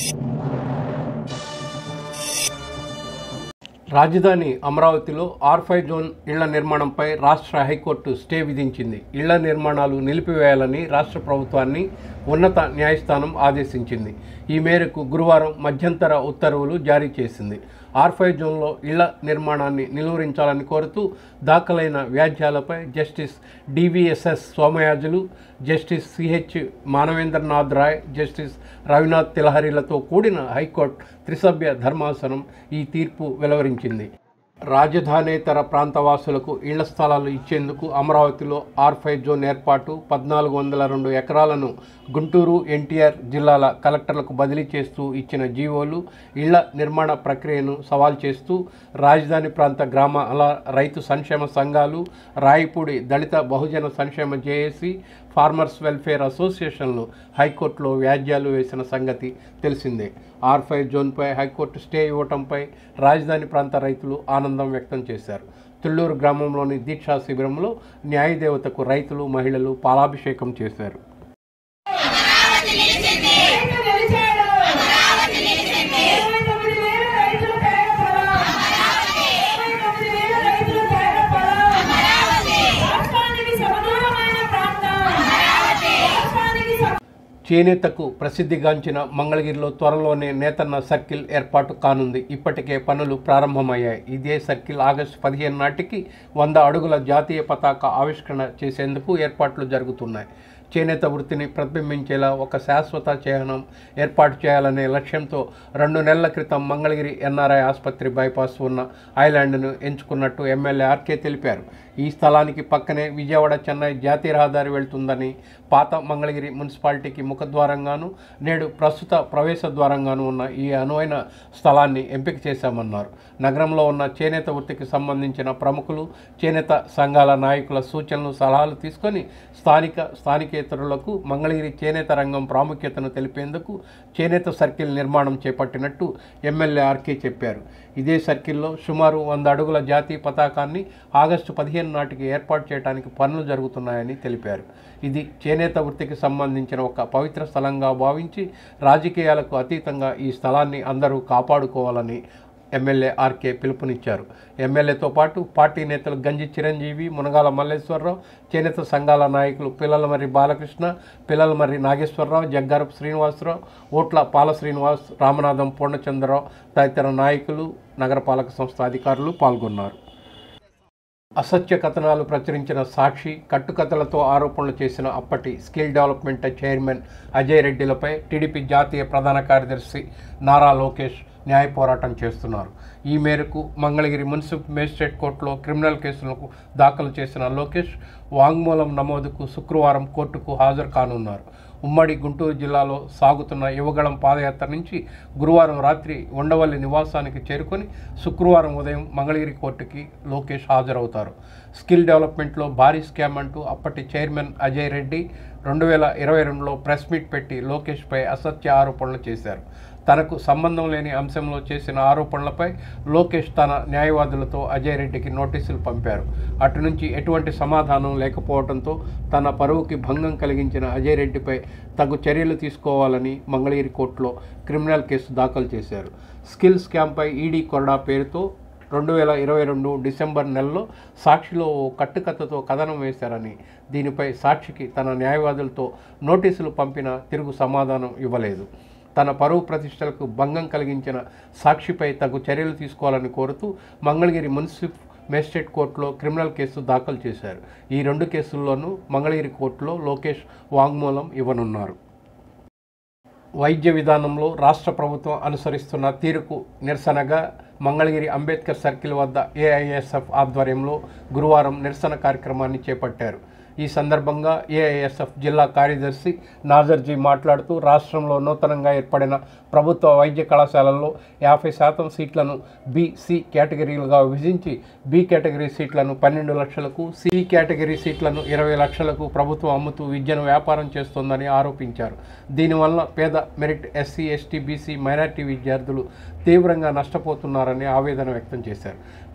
రాజధాని అమరావతిలో are five zone ఇళ్ల నిర్మాణంపై రాష్ట్ర హైకోర్టు స్టే విధించింది ఇళ్ల నిర్మాణాలు నిలిపివేయాలని రాష్ట్ర ప్రభుత్వాన్ని ఉన్నత న్యాయస్థానం ఆదేశించింది ఈ మేరకు గురువారం మధ్యంతర ఉత్తర్వులు జారీ చేసింది ఆర్ ఫైవ్ జోన్లో ఇళ్ల నిర్మాణాన్ని నిలువరించాలని కోరుతూ దాఖలైన వ్యాజ్యాలపై justice DVSS Somayajulu justice CH Manavendranath Rai justice Ravinath తిలహరిలతో కూడిన హైకోర్టు త్రిసభ్య ధర్మాసనం ఈ తీర్పు వెలువరించింది రాజధానేతర ప్రాంతవాసులకు ఇళ్ల స్థలాలు ఇచ్చేందుకు అమరావతిలో ఆర్ ఫైవ్ జోన్ ఏర్పాటు పద్నాలుగు వందల రెండు ఎకరాలను గుంటూరు ఎన్టీఆర్ జిల్లాల కలెక్టర్లకు బదిలీ చేస్తూ ఇచ్చిన జీవోలు ఇళ్ల నిర్మాణ ప్రక్రియను సవాల్ చేస్తూ రాజధాని ప్రాంత గ్రామ అలా రైతు సంక్షేమ సంఘాలు రాయపూడి దళిత బహుజన సంక్షేమ జేఏసీ ఫార్మర్స్ వెల్ఫేర్ అసోసియేషన్లు హైకోర్టులో వ్యాజ్యాలు వేసిన సంగతి తెలిసిందే ఆర్ ఫైవ్ జోన్పై హైకోర్టు స్టే ఇవ్వటంపై రాజధాని ప్రాంత రైతులు ఆనందం వ్యక్తం చేశారు తుళ్ళూరు గ్రామంలోని దీక్షా శిబిరంలో న్యాయదేవతకు రైతులు మహిళలు పాలాభిషేకం చేశారు రైతు గెలిచాడు ఇరవై తొమ్మిది వేల రైతులు తేగ పొలం ఇరవై తొమ్మిది వేల రైతులు తేగ పొలం రాష్ట్రానికి సమదూరమైన ప్రాంతం రాష్ట్రానికి సమ- చేనేతకు ప్రసిద్ధిగాంచిన మంగళగిరిలో త్వరలోనే నేతన్న సర్కిల్ ఏర్పాటు కానుంది ఇప్పటికే పనులు ప్రారంభమయ్యాయి ఇదే సర్కిల్ ఆగస్టు పదిహేను నాటికి వంద అడుగుల జాతీయ పతాక ఆవిష్కరణ చేసేందుకు ఏర్పాట్లు జరుగుతున్నాయి చేనేత వృత్తిని ప్రతిబింబించేలా ఒక శాశ్వత చిహ్నం ఏర్పాటు చేయాలనే లక్ష్యంతో రెండు నెలల క్రితం మంగళగిరి ఎన్ఆర్ఐ ఆసుపత్రి బైపాస్ ఉన్న ఐలాండ్ను ఎంచుకున్నట్టు ఎమ్మెల్యే ఆర్కే తెలిపారు ఈ స్థలానికి పక్కనే విజయవాడ చెన్నై జాతీయ రహదారి వెళ్తుందని పాత మంగళగిరి మున్సిపాలిటీకి ముఖద్వారంగాను నేడు ప్రస్తుత ప్రవేశ ద్వారంగాను ఉన్న ఈ అనువైన స్థలాన్ని ఎంపిక చేశామన్నారు నగరంలో ఉన్న చేనేత వృత్తికి సంబంధించిన ప్రముఖులు చేనేత సంఘాల నాయకుల సూచనలు సలహాలు తీసుకొని స్థానిక స్థానికేతరులకు మంగళగిరి చేనేత రంగం ప్రాముఖ్యతను తెలిపేందుకు చేనేత సర్కిల్ నిర్మాణం చేపట్టినట్టు ఎమ్మెల్యే ఆర్కే చెప్పారు ఇదే సర్కిల్లో సుమారు వంద అడుగుల జాతీయ పతాకాన్ని ఆగస్టు పదిహేను నాటికి ఏర్పాటు చేయడానికి పనులు జరుగుతున్నాయని తెలిపారు ఇది చేనేత వృత్తికి సంబంధించిన ఒక పవిత్ర స్థలంగా భావించి రాజకీయాలకు అతీతంగా ఈ స్థలాన్ని అందరూ కాపాడుకోవాలని ఎమ్మెల్యే ఆర్కే పిలుపునిచ్చారు ఎమ్మెల్యేతో పాటు పార్టీ నేతలు గంజి చిరంజీవి మునగాల మల్లేశ్వరరావు చేనేత సంఘాల నాయకులు పిల్లలమర్రి బాలకృష్ణ పిల్లలమర్రి నాగేశ్వరరావు జగ్గారపు శ్రీనివాసరావు ఓట్ల పాల శ్రీనివాస్ రామనాథం పూర్ణచంద్రరావు తదితర నాయకులు నగరపాలక సంస్థ అధికారులు పాల్గొన్నారు అసత్య కథనాలు ప్రచురించిన సాక్షి కట్టుకథలతో ఆరోపణలు చేసిన అప్పటి స్కిల్ డెవలప్మెంట్ చైర్మన్ అజయ్ రెడ్డిలపై టీడీపీ జాతీయ ప్రధాన కార్యదర్శి నారా లోకేష్ న్యాయ పోరాటం చేస్తున్నారు ఈ మేరకు మంగళగిరి మున్సిపల్ మేజిస్ట్రేట్ కోర్టులో క్రిమినల్ కేసులకు దాఖలు చేసిన లోకేష్ వాంగ్మూలం నమోదుకు శుక్రవారం కోర్టుకు హాజరు కానున్నారు ఉమ్మడి గుంటూరు జిల్లాలో సాగుతున్న యువగళం పాదయాత్ర నుంచి గురువారం రాత్రి ఉండవల్లి నివాసానికి చేరుకొని శుక్రవారం ఉదయం మంగళగిరి కోర్టుకి లోకేష్ హాజరవుతారు స్కిల్ డెవలప్మెంట్లో భారీ స్కామ్ అంటూ అప్పటి చైర్మన్ అజయ్ రెడ్డి రెండు వేల ఇరవై రెండులో ప్రెస్ మీట్ పెట్టి లోకేష్పై అసత్య ఆరోపణలు చేశారు తనకు సంబంధం లేని అంశంలో చేసిన ఆరోపణలపై లోకేష్ తన న్యాయవాదులతో అజయ్ రెడ్డికి నోటీసులు పంపారు అటు నుంచి ఎటువంటి సమాధానం లేకపోవడంతో తన పరువుకి భంగం కలిగించిన అజయ్ రెడ్డిపై తగు చర్యలు తీసుకోవాలని మంగళగిరి కోర్టులో క్రిమినల్ కేసు దాఖలు చేశారు స్కిల్ స్కామ్పై ఈడీ కొరడా పేరుతో రెండు వేల ఇరవై రెండు డిసెంబర్ నెలలో సాక్షిలో ఓ కట్టుకథతో కథనం వేశారని దీనిపై సాక్షికి తన న్యాయవాదులతో నోటీసులు పంపిన తిరుగు సమాధానం ఇవ్వలేదు తన పరువు ప్రతిష్టలకు భంగం కలిగించిన సాక్షిపై తగు చర్యలు తీసుకోవాలని కోరుతూ మంగళగిరి మున్సిపల్ మేజిస్ట్రేట్ కోర్టులో క్రిమినల్ కేసు దాఖలు చేశారు ఈ రెండు కేసుల్లోనూ మంగళగిరి కోర్టులో లోకేష్ వాంగ్మూలం ఇవ్వనున్నారు వైద్య విధానంలో రాష్ట్ర ప్రభుత్వం అనుసరిస్తున్న తీరుకు నిరసనగా మంగళగిరి అంబేద్కర్ సర్కిల్ వద్ద ఏఐఎస్ఎఫ్ ఆధ్వర్యంలో గురువారం నిరసన కార్యక్రమాన్ని చేపట్టారు ఈ సందర్భంగా ఏఐఎస్ఎఫ్ జిల్లా కార్యదర్శి నాజర్జీ మాట్లాడుతూ రాష్ట్రంలో నూతనంగా ఏర్పడిన ప్రభుత్వ వైద్య కళాశాలల్లో యాభై శాతం సీట్లను బి సి కేటగిరీలుగా విభజించి బి కేటగిరీ సీట్లను పన్నెండు లక్షలకు సి కేటగిరీ సీట్లను ఇరవై లక్షలకు ప్రభుత్వం అమ్ముతూ విద్యను వ్యాపారం చేస్తోందని ఆరోపించారు దీనివల్ల పేద merit SC ST BC minority విద్యార్థులు తీవ్రంగా నష్టపోతున్నారని ఆవేదన వ్యక్తం చేశారు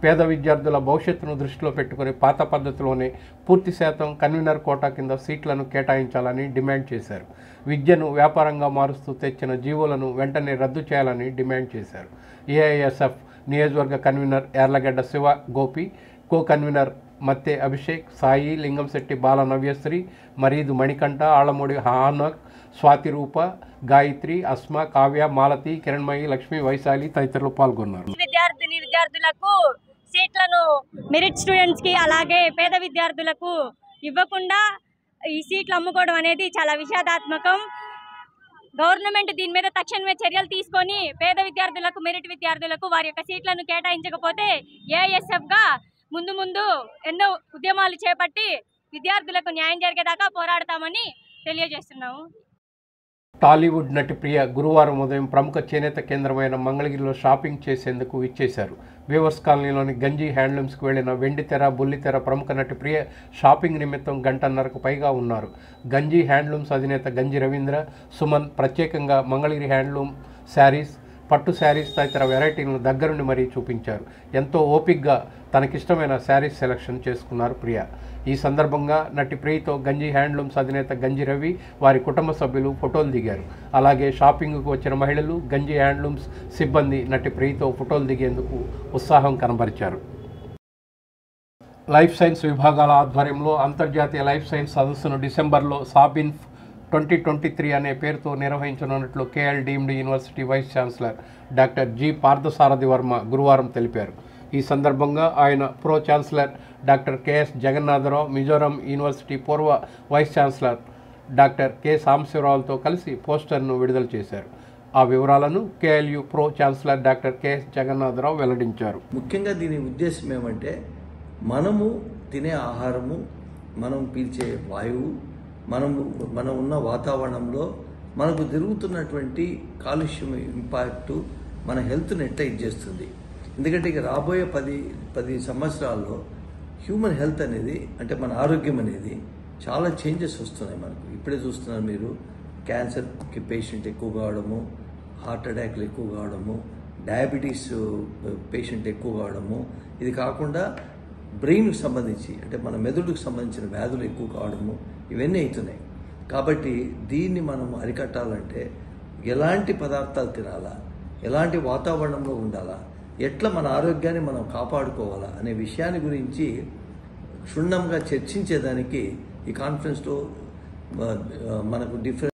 పేద విద్యార్థుల భవిష్యత్తును దృష్టిలో పెట్టుకుని పాత పద్ధతిలోనే పూర్తి శాతం కన్వీనర్ కోటా కింద సీట్లను కేటాయించాలని డిమాండ్ చేశారు విద్యను వ్యాపారంగా మారుస్తూ తెచ్చిన జీవోలను వెంటనే రద్దు చేయాలని డిమాండ్ చేశారు ఏఐఎస్ఎఫ్ నియోజకవర్గ convener Yarlagadda Siva Gopi co convener Matte Abhishek Sai Lingamsetti Bala Navyasri Maridu Manikanta Allamudi Hanok Swathi Roopa Gayatri Asma Kavya Malathi Kiranmayi Lakshmi Vaishali తదితరులు పాల్గొన్నారు విద్యార్థిని విద్యార్థులకు సీట్లను మెరిట్ స్టూడెంట్స్ కి అలాగే పేద విద్యార్థులకు ఇవ్వకుండా ఈ సీట్లు అమ్ముకోవడం అనేది చాలా విషాదాత్మకం గవర్నమెంట్ దీని మీద తక్షణమే చర్యలు తీసుకొని పేద విద్యార్థులకు మెరిట్ విద్యార్థులకు వారి యొక్క సీట్లను కేటాయించకపోతే ఏఐఎస్ఎఫ్ గా ముందు ముందు ఎన్నో ఉద్యమాలు చేపట్టి విద్యార్థులకు న్యాయం జరిగేదాకా పోరాడతామని తెలియజేస్తున్నాము టాలీవుడ్ నటి ప్రియ గురువారం ఉదయం ప్రముఖ చేనేత కేంద్రమైన మంగళగిరిలో షాపింగ్ చేసేందుకు ఇచ్చేశారు వీవర్స్ కాలనీలోని గంజి హ్యాండ్లూమ్స్కి వెళ్లిన వెండితెర బుల్లితెర ప్రముఖ నటి ప్రియ షాపింగ్ నిమిత్తం గంటన్నరకు పైగా ఉన్నారు గంజి హ్యాండ్లూమ్స్ అధినేత గంజి రవీంద్ర సుమన్ ప్రత్యేకంగా మంగళగిరి హ్యాండ్లూమ్ శారీస్ పట్టు శారీస్ తదితర వెరైటీలను దగ్గరుండి మరీ చూపించారు ఎంతో ఓపిక్గా తనకిష్టమైన శారీస్ సెలెక్షన్ చేసుకున్నారు ప్రియ ఈ సందర్భంగా నటి ప్రియతో గంజి హ్యాండ్లూమ్స్ అధినేత గంజి రవి వారి కుటుంబ సభ్యులు ఫోటోలు దిగారు అలాగే షాపింగ్కు వచ్చిన మహిళలు గంజి హ్యాండ్లూమ్స్ సిబ్బంది నటి ప్రియతో ఫోటోలు దిగేందుకు ఉత్సాహం కనబరిచారు లైఫ్ సైన్స్ విభాగాల ఆధ్వర్యంలో అంతర్జాతీయ లైఫ్ సైన్స్ సదస్సును డిసెంబర్లో సాబిన్ ట్వంటీ ట్వంటీ త్రీ అనే పేరుతో నిర్వహించనున్నట్లు KL deemed university vice chancellor doctor G Parthasarathi Varma గురువారం తెలిపారు ఈ సందర్భంగా ఆయన pro chancellor doctor KS Jagannatha Rao Mizoram university పూర్వ వైస్ ఛాన్సలర్ డాక్టర్ కె సాంబశివరావులతో కలిసి పోస్టర్ను విడుదల చేశారు ఆ వివరాలను KLU pro chancellor doctor KS Jagannatha Rao వెల్లడించారు ముఖ్యంగా దీని ఉద్దేశం ఏమంటే మనము తినే ఆహారము మనం పీల్చే వాయువు మనము మనం ఉన్న వాతావరణంలో మనకు జరుగుతున్నటువంటి కాలుష్యం ఇంపాక్ట్ మన హెల్త్ని ఎట్లా ఇచ్చేస్తుంది ఎందుకంటే ఇక రాబోయే పది పది సంవత్సరాల్లో హ్యూమన్ హెల్త్ అనేది అంటే మన ఆరోగ్యం అనేది చాలా చేంజెస్ వస్తున్నాయి మనకు ఇప్పుడే చూస్తున్నారు మీరు క్యాన్సర్కి పేషెంట్ ఎక్కువ కావడము హార్ట్ అటాక్లు ఎక్కువ కావడము డయాబెటీస్ పేషెంట్ ఎక్కువ కావడము ఇది కాకుండా బ్రెయిన్కి సంబంధించి అంటే మన మెదడుకు సంబంధించిన వ్యాధులు ఎక్కువ కావడము ఇవన్నీ అవుతున్నాయి కాబట్టి దీన్ని మనం అరికట్టాలంటే ఎలాంటి పదార్థాలు తినాలా ఎలాంటి వాతావరణంలో ఉండాలా ఎట్లా మన ఆరోగ్యాన్ని మనం కాపాడుకోవాలా అనే విషయాన్ని గురించి క్షుణ్ణంగా చర్చించేదానికి ఈ కాన్ఫరెన్స్లో ఆ, మనకు డిఫరెంట్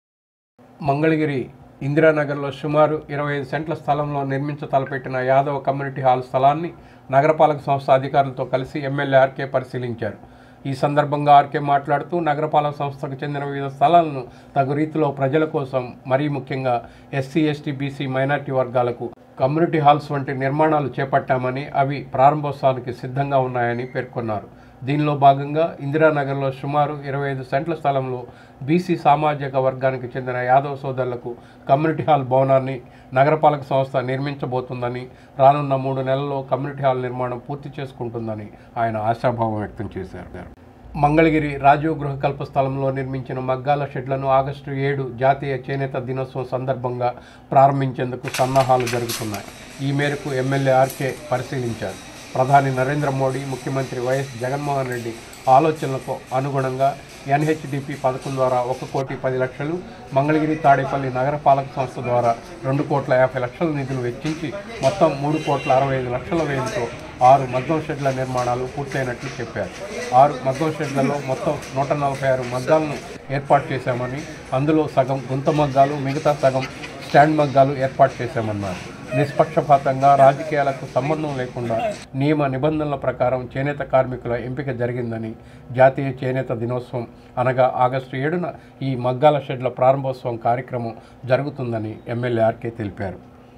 మంగళగిరి ఇందిరానగర్లో సుమారు ఇరవై ఐదు సెంట్ల స్థలంలో నిర్మించ తలపెట్టిన యాదవ కమ్యూనిటీ హాల్ స్థలాన్ని నగరపాలక సంస్థ అధికారులతో కలిసి ఎమ్మెల్యే ఆర్కే పరిశీలించారు ఈ సందర్భంగా ఆర్కే మాట్లాడుతూ నగరపాలక సంస్థకు చెందిన వివిధ స్థలాలను తగు రీతిలో ప్రజల కోసం మరీ ముఖ్యంగా ఎస్సీ ఎస్టీ బీసీ మైనార్టీ వర్గాలకు కమ్యూనిటీ హాల్స్ వంటి నిర్మాణాలు చేపట్టామని అవి ప్రారంభోత్సవానికి సిద్ధంగా ఉన్నాయని పేర్కొన్నారు దీనిలో భాగంగా ఇందిరానగర్లో సుమారు ఇరవై ఐదు సెంట్ల స్థలంలో బీసీ సామాజిక వర్గానికి చెందిన యాదవ సోదరులకు కమ్యూనిటీ హాల్ భవనాన్ని నగరపాలక సంస్థ నిర్మించబోతుందని రానున్న మూడు నెలల్లో కమ్యూనిటీ హాల్ నిర్మాణం పూర్తి చేసుకుంటుందని ఆయన ఆశాభావం వ్యక్తం చేశారు మంగళగిరి రాజీవ్ గృహకల్ప స్థలంలో నిర్మించిన మగ్గాల షెడ్లను ఆగస్టు ఏడు జాతీయ చేనేత దినోత్సవం సందర్భంగా ప్రారంభించేందుకు సన్నాహాలు జరుగుతున్నాయి ఈ మేరకు ఎమ్మెల్యే ఆర్కే పరిశీలించారు ప్రధాని నరేంద్ర మోడీ ముఖ్యమంత్రి వైఎస్ జగన్మోహన్ రెడ్డి ఆలోచనలకు అనుగుణంగా ఎన్హెచ్డిపి పథకం ద్వారా ఒక కోటి పది లక్షలు మంగళగిరి తాడేపల్లి నగరపాలక సంస్థ ద్వారా రెండు కోట్ల యాభై లక్షల నిధులు వెచ్చించి మొత్తం మూడు కోట్ల అరవై ఐదు లక్షల వ్యయంతో ఆరు మగ్గం షెడ్ల నిర్మాణాలు పూర్తయినట్లు చెప్పారు ఆరు మగ్గం షెడ్లలో మొత్తం నూట నలభై ఆరు మగ్గాలను ఏర్పాటు చేశామని అందులో సగం గుంత మగ్గాలు మిగతా సగం స్టాండ్ మగ్గాలు ఏర్పాటు చేశామన్నారు నిష్పక్షపాతంగా రాజకీయాలకు సంబంధం లేకుండా నియమ నిబంధనల ప్రకారం చేనేత కార్మికుల ఎంపిక జరిగిందని జాతీయ చేనేత దినోత్సవం అనగా ఆగస్టు ఏడున ఈ మగ్గాల షెడ్ల ప్రారంభోత్సవం కార్యక్రమం జరుగుతుందని ఎమ్మెల్యే ఆర్కే తెలిపారు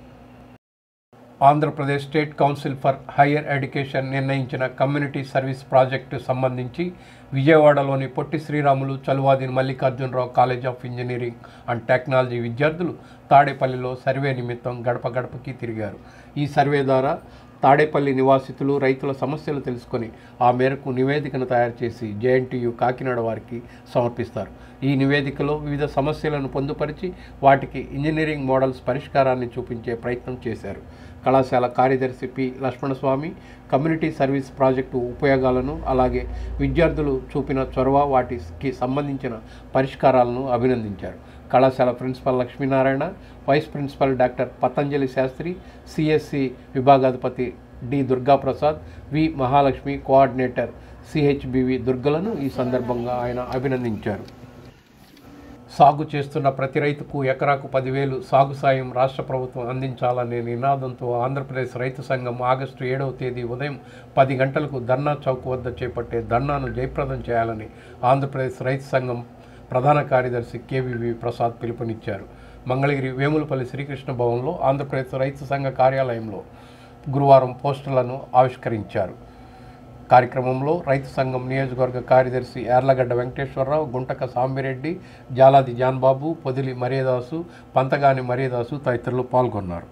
Andhra Pradesh state council for higher education నిర్ణయించిన కమ్యూనిటీ సర్వీస్ ప్రాజెక్టు సంబంధించి విజయవాడలోని Potti Sriramulu Chaluvadi Mallikarjuna Rao college of engineering and technology విద్యార్థులు తాడేపల్లిలో సర్వే నిమిత్తం గడప గడపకి తిరిగారు ఈ సర్వే ద్వారా తాడేపల్లి నివాసితులు రైతుల సమస్యలు తెలుసుకొని ఆ మేరకు నివేదికను తయారు చేసి జేఎన్టీయు కాకినాడ వారికి సమర్పిస్తారు ఈ నివేదికలో వివిధ సమస్యలను పొందుపరిచి వాటికి ఇంజనీరింగ్ మోడల్స్ పరిష్కారాన్ని చూపించే ప్రయత్నం చేశారు కళాశాల కార్యదర్శి P Lakshmanaswamy community service project ఉపయోగాలను అలాగే విద్యార్థులు చూపిన చొరవ వాటికి సంబంధించిన పరిష్కారాలను అభినందించారు కళాశాల principal Lakshminarayana vice principal doctor Patanjali Sastry CSC విభాగాధిపతి D Durgaprasad V Mahalakshmi coordinator CHBV దుర్గలను ఈ సందర్భంగా ఆయన అభినందించారు సాగు చేస్తున్న ప్రతి రైతుకు ఎకరాకు పదివేలు సాగు సాయం రాష్ట్ర ప్రభుత్వం అందించాలనే నినాదంతో ఆంధ్రప్రదేశ్ రైతు సంఘం ఆగస్టు ఏడవ తేదీ ఉదయం పది గంటలకు ధర్నా చౌక్ వద్ద చేపట్టే ధర్నాను జయప్రదం చేయాలని ఆంధ్రప్రదేశ్ రైతు సంఘం ప్రధాన కార్యదర్శి కేవీవి ప్రసాద్ పిలుపునిచ్చారు మంగళగిరి వేములపల్లి శ్రీకృష్ణ భవన్లో ఆంధ్రప్రదేశ్ రైతు సంఘ కార్యాలయంలో గురువారం పోస్టర్లను ఆవిష్కరించారు కార్యక్రమంలో రైతు సంఘం నియోజకవర్గ కార్యదర్శి యార్లగడ్డ వెంకటేశ్వరరావు గుంటక సాంబిరెడ్డి జాలాది జాన్బాబు పొదిలి మరియదాసు పంతగాని మరియదాసు తదితరులు పాల్గొన్నారు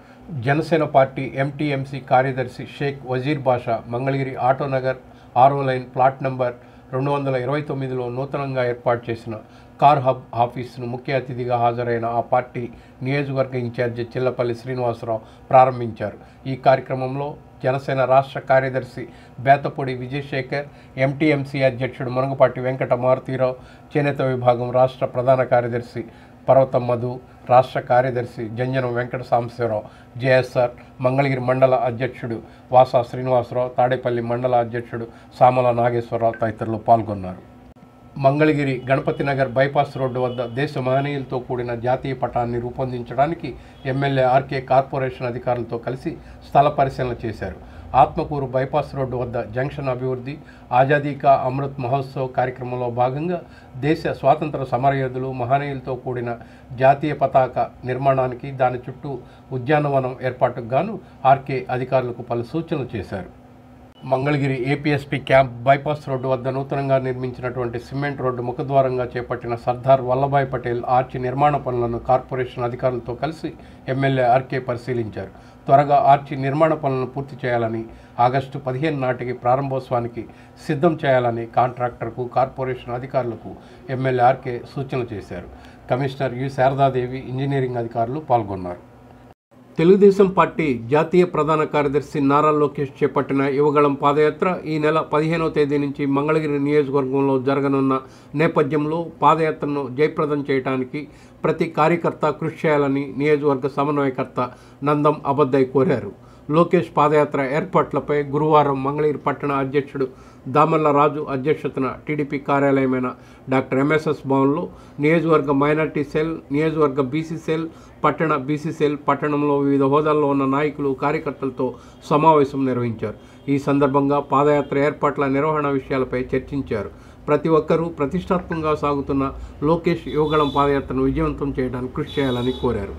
జనసేన పార్టీ ఎంటీఎంసీ కార్యదర్శి షేక్ వజీర్ బాషా మంగళగిరి ఆటోనగర్ ఆరో లైన్ ప్లాట్ నంబర్ రెండు వందల ఇరవై తొమ్మిదిలో నూతనంగా ఏర్పాటు చేసిన కార్ హబ్ ఆఫీసును ముఖ్య అతిథిగా హాజరైన ఆ పార్టీ నియోజకవర్గ ఇన్ఛార్జి చిల్లపల్లి శ్రీనివాసరావు ప్రారంభించారు ఈ కార్యక్రమంలో జనసేన రాష్ట్ర కార్యదర్శి బేతపొడి విజయశేఖర్ ఎంటీఎంసీ అధ్యక్షుడు మునగపాటి వెంకట మారుతీరావు చేనేత విభాగం రాష్ట్ర ప్రధాన కార్యదర్శి పర్వతం మధు రాష్ట్ర కార్యదర్శి జంజనం వెంకట సాంబశివరావు జేఎస్ఆర్ మంగళగిరి మండల అధ్యక్షుడు వాసా శ్రీనివాసరావు తాడేపల్లి మండల అధ్యక్షుడు సామల నాగేశ్వరరావు తదితరులు పాల్గొన్నారు మంగళగిరి గణపతి నగర్ బైపాస్ రోడ్డు వద్ద దేశ మహనీయులతో కూడిన జాతీయ పటాన్ని రూపొందించడానికి ఎమ్మెల్యే ఆర్కే కార్పొరేషన్ అధికారులతో కలిసి స్థల పరిశీలన చేశారు ఆత్మకూరు బైపాస్ రోడ్డు వద్ద జంక్షన్ అభివృద్ధి ఆజాదీ కా అమృత్ మహోత్సవ్ కార్యక్రమంలో భాగంగా దేశ స్వాతంత్ర సమరయోధులు మహనీయులతో కూడిన జాతీయ పతాక నిర్మాణానికి దాని చుట్టూ ఉద్యానవనం ఏర్పాటుకు గాను ఆర్కే అధికారులకు పలు సూచనలు చేశారు Mangalagiri APSP camp bypass road వద్ద నూతనంగా నిర్మించినటువంటి సిమెంట్ రోడ్డు ముఖద్వారంగా చేపట్టిన సర్దార్ వల్లభాయ్ పటేల్ ఆర్చి నిర్మాణ పనులను కార్పొరేషన్ అధికారులతో కలిసి ఎమ్మెల్యే ఆర్కే పరిశీలించారు త్వరగా ఆర్చి నిర్మాణ పనులను పూర్తి చేయాలని ఆగస్టు పదిహేను నాటికి ప్రారంభోత్సవానికి సిద్ధం చేయాలని కాంట్రాక్టర్కు కార్పొరేషన్ అధికారులకు ఎమ్మెల్యే ఆర్కే సూచనలు చేశారు కమిషనర్ యు శారదాదేవి ఇంజనీరింగ్ అధికారులు పాల్గొన్నారు తెలుగుదేశం పార్టీ జాతీయ ప్రధాన కార్యదర్శి నారా లోకేష్ చేపట్టిన యువగళం పాదయాత్ర ఈ నెల పదిహేనవ తేదీ నుంచి మంగళగిరి నియోజకవర్గంలో జరగనున్న నేపథ్యంలో పాదయాత్రను జయప్రదం చేయడానికి ప్రతి కార్యకర్త కృషి చేయాలని నియోజకవర్గ సమన్వయకర్త నందం అబద్దయ్ కోరారు లోకేష్ పాదయాత్ర ఏర్పాట్లపై గురువారం మంగళగిరి పట్టణ అధ్యక్షుడు దామల్ల రాజు అధ్యక్షతన టీడీపీ కార్యాలయమైన డాక్టర్ ఎంఎస్ఎస్ భవన్లో నియోజకవర్గ మైనార్టీ సెల్ నియోజకవర్గ బీసీ సెల్ పట్టణ బీసీ సెల్ పట్టణంలో వివిధ హోదాల్లో ఉన్న నాయకులు కార్యకర్తలతో సమావేశం నిర్వహించారు ఈ సందర్భంగా పాదయాత్ర ఏర్పాట్ల నిర్వహణ విషయాలపై చర్చించారు ప్రతి ఒక్కరూ ప్రతిష్టాత్మకంగా సాగుతున్న లోకేష్ యువగళం పాదయాత్రను విజయవంతం చేయడానికి కృషి చేయాలని కోరారు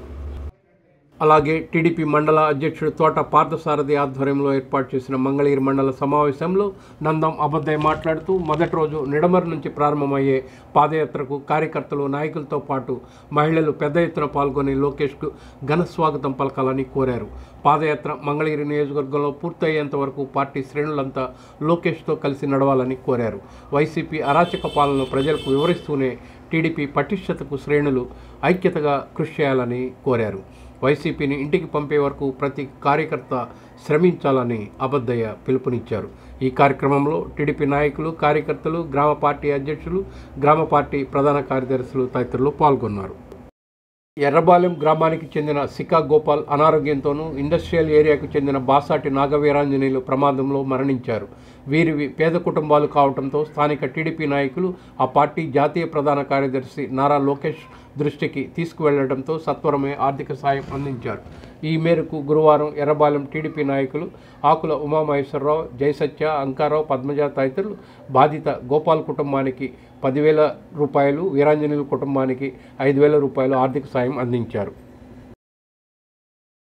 అలాగే టీడీపీ మండల అధ్యక్షుడు తోట పార్థసారథి ఆధ్వర్యంలో ఏర్పాటు చేసిన మంగళగిరి మండల సమావేశంలో నందం అబద్దయ్య మాట్లాడుతూ మొదటి రోజు నిడమర్ నుంచి ప్రారంభమయ్యే పాదయాత్రకు కార్యకర్తలు నాయకులతో పాటు మహిళలు పెద్ద ఎత్తున పాల్గొని లోకేష్కు ఘన స్వాగతం పలకాలని కోరారు పాదయాత్ర మంగళగిరి నియోజకవర్గంలో పూర్తయ్యేంత వరకు పార్టీ శ్రేణులంతా లోకేష్తో కలిసి నడవాలని కోరారు వైసీపీ అరాచక పాలనను ప్రజలకు వివరిస్తూనే టీడీపీ పటిష్టతకు శ్రేణులు ఐక్యతగా కృషి చేయాలని కోరారు వైసీపీని ఇంటికి పంపే వరకు ప్రతి కార్యకర్త శ్రమించాలని అబద్దయ్య పిలుపునిచ్చారు ఈ కార్యక్రమంలో టీడీపీ నాయకులు కార్యకర్తలు గ్రామ పార్టీ అధ్యక్షులు గ్రామ పార్టీ ప్రధాన కార్యదర్శులు తదితరులు పాల్గొన్నారు ఎర్రబాలెం గ్రామానికి చెందిన సికా గోపాల్ అనారోగ్యంతోనూ ఇండస్ట్రియల్ ఏరియాకు చెందిన బాసాటి నాగవీరాంజనేయులు ప్రమాదంలో మరణించారు వీరివి పేద కుటుంబాలు కావడంతో స్థానిక టీడీపీ నాయకులు ఆ పార్టీ జాతీయ ప్రధాన కార్యదర్శి నారా లోకేష్ దృష్టికి తీసుకువెళ్లడంతో సత్వరమే ఆర్థిక సాయం అందించారు ఈ మేరకు గురువారం ఎర్రబాలెం టీడీపీ నాయకులు ఆకుల ఉమామహేశ్వరరావు జయసత్య అంకారావు పద్మజ తదితరులు బాధిత గోపాల్ కుటుంబానికి పదివేల రూపాయలు వీరాంజనేయుల కుటుంబానికి ఐదు వేల రూపాయలు ఆర్థిక సాయం అందించారు